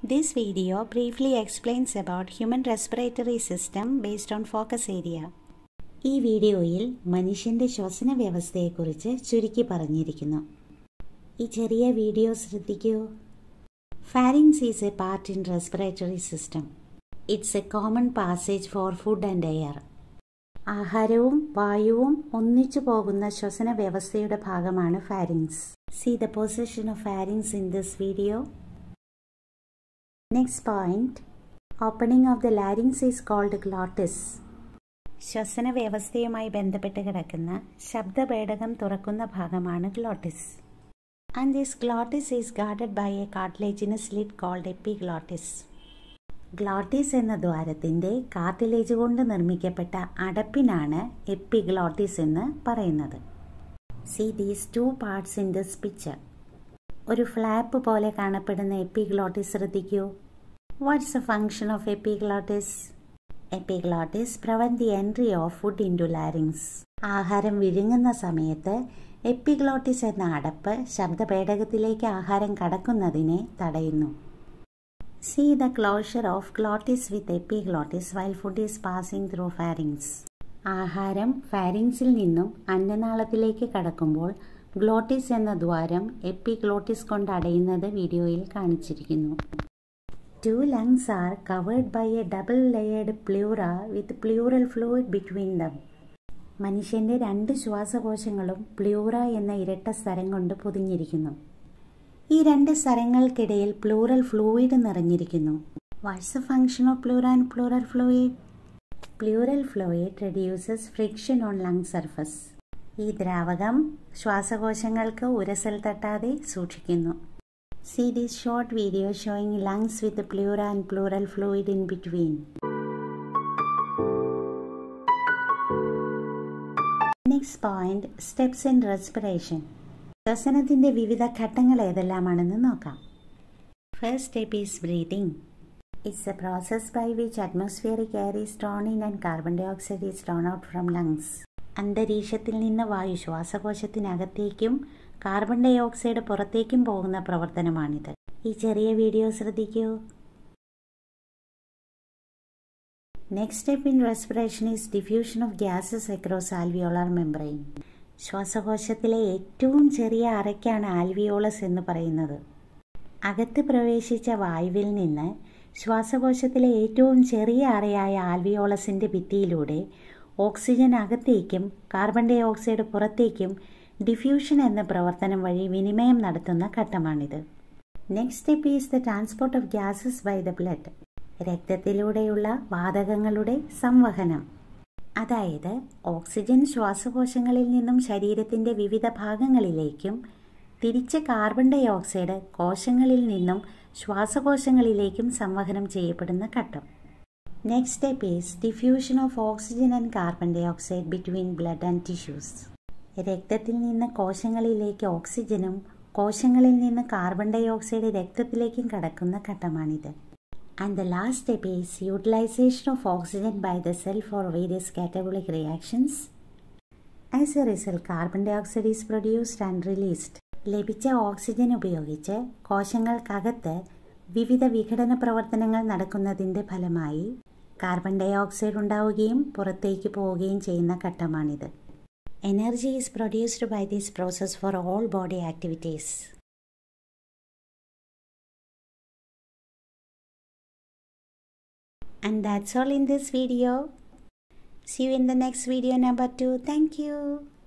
This video briefly explains about human respiratory system based on focus area. ഈ വീഡിയോയിൽ മനുഷ്യൻ്റെ ശ്വസന വ്യവസ്ഥയെക്കുറിച്ച് ചുരുക്കി പറഞ്ഞിരിക്കുന്നു ഈ ചെറിയ വീഡിയോ ശ്രദ്ധിക്കൂ pharynx is a part in respiratory system it's a common passage for food and air ആഹാരവും വായുവും ഒന്നിച്ചു പോകുന്ന ശ്വസന വ്യവസ്ഥയുടെ ഭാഗമാണ് pharynx see the position of pharynx in this video next point opening of the larynx is called glottis ശ്വസന വ്യവസ്ഥയുമായി ബന്ധപ്പെട്ട് കിടക്കുന്ന ശബ്ദപേടകം തുറക്കുന്ന ഭാഗമാണ് glottis and this glottis is guarded by a cartilaginous lid called epiglottis glottis എന്ന ദ്വാരത്തിൻ്റെ cartilage കൊണ്ട് നിർമ്മിക്കപ്പെട്ട അടപ്പിനാണ് എപ്പിഗ്ലോട്ടിസ് എന്ന് പറയുന്നത് see these two parts in this picture ഒരു ഫ്ലാപ്പ് പോലെ കാണപ്പെടുന്ന എപ്പിഗ്ലോട്ടിസ് ശ്രദ്ധിക്കൂ what's a function of epiglottis epiglottis prevent the entry of food into larynx ആഹാരം വിഴുങ്ങുന്ന സമയത്ത് എപ്പിഗ്ലോട്ടിസ് എന്ന അടപ്പ് ശബ്ദപേടകത്തിലേക്ക് ആഹാരം കടക്കുന്നതിനെ തടയുന്നു See the closure of glottis with epiglottis while food is passing through pharynx. ആഹാരം ഫാരിങ്സിൽ നിന്നും അന്നനാളത്തിലേക്ക് കടക്കുമ്പോൾ ഗ്ലോട്ടിസ് എന്ന ദ്വാരം എപ്പിഗ്ലോട്ടിസ് കൊണ്ട് അടയുന്നത് വീഡിയോയിൽ കാണിച്ചിരിക്കുന്നു two lungs are covered by a double layered pleura with pleural fluid between them മനുഷ്യൻ്റെ രണ്ട് ശ്വാസകോശങ്ങളും പ്ലൂറ എന്ന ഇരട്ട സ്ഥലം കൊണ്ട് പൊതിഞ്ഞിരിക്കുന്നു ഈ രണ്ട് സ്ഥലങ്ങൾക്കിടയിൽ പ്ലൂറൽ ഫ്ലൂയിഡ് നിറഞ്ഞിരിക്കുന്നു what's a function of pleura and pleural fluid pleural fluid reduces friction on lung surface ഈ ദ്രാവകം ശ്വാസകോശങ്ങൾക്ക് ഉരസൽ തട്ടാതെ സൂക്ഷിക്കുന്നു see this short video showing lungs with pleura and pleural fluid in between next point steps in respiration ശ്വസനത്തിൻ്റെ വിവിധ ഘട്ടങ്ങൾ ഏതെല്ലാമാണെന്ന് നോക്കാം first step is breathing it's a process by which atmospheric air is drawn in and carbon dye oxide is drawn out from lungs അന്തരീക്ഷത്തിൽ നിന്ന് വായു ശ്വാസകോശത്തിനകത്തേക്കും carbon dioxide പുറത്തേക്കും പോകുന്ന പ്രവർത്തനമാണിത് ഈ ചെറിയ വീഡിയോ ശ്രദ്ധിക്കൂ next step in respiration is diffusion of gases across alveolar membrane ശ്വാസകോശത്തിലെ ഏറ്റവും ചെറിയ അറയ്ക്കാണ് ആൽവിയോളസ് എന്ന് പറയുന്നത് അകത്ത് പ്രവേശിച്ച വായുവിൽ നിന്ന് ശ്വാസകോശത്തിലെ ഏറ്റവും ചെറിയ അറയായ ആൽവിയോളസിൻ്റെ ഭിത്തിയിലൂടെ ഓക്സിജൻ അകത്തേക്കും കാർബൺ ഡൈ ഓക്സൈഡ് പുറത്തേക്കും ഡിഫ്യൂഷൻ എന്ന പ്രവർത്തനം വഴി വിനിമയം നടത്തുന്ന ഘട്ടമാണിത് next step is the transport of gases by the blood രക്തത്തിലൂടെയുള്ള വാതകങ്ങളുടെ സംവഹനം അതായത് ഓക്സിജൻ ശ്വാസകോശങ്ങളിൽ നിന്നും ശരീരത്തിൻ്റെ വിവിധ ഭാഗങ്ങളിലേക്കും തിരിച്ച് കാർബൺ ഡൈ ഓക്സൈഡ് കോശങ്ങളിൽ നിന്നും ശ്വാസകോശങ്ങളിലേക്കും സംവഹനം ചെയ്യപ്പെടുന്ന ഘട്ടം next step is diffusion of oxygen and carbon dioxide between blood and tissues രക്തത്തിൽ നിന്ന് കോശങ്ങളിലേക്ക് ഓക്സിജനും കോശങ്ങളിൽ നിന്ന് കാർബൺ ഡൈ ഓക്സൈഡ് രക്തത്തിലേക്കും കടക്കുന്ന ഘട്ടമാണിത് and the last step is utilization of oxygen by the cell for various catabolic reactions. As a result, carbon dioxide is produced and released. ലഭിച്ച oxygen ഉപയോഗിച്ച് കോശങ്ങൾക്കകത്ത് വിവിധ വിഘടന പ്രവർത്തനങ്ങൾ നടക്കുന്നതിൻ്റെ ഫലമായി കാർബൺ ഡൈ ഓക്സൈഡ് ഉണ്ടാവുകയും പുറത്തേക്ക് പോവുകയും ചെയ്യുന്ന ഘട്ടമാണിത് energy is produced by this process for all body activities And that's all in this video. See you in the next video number 2. Thank you.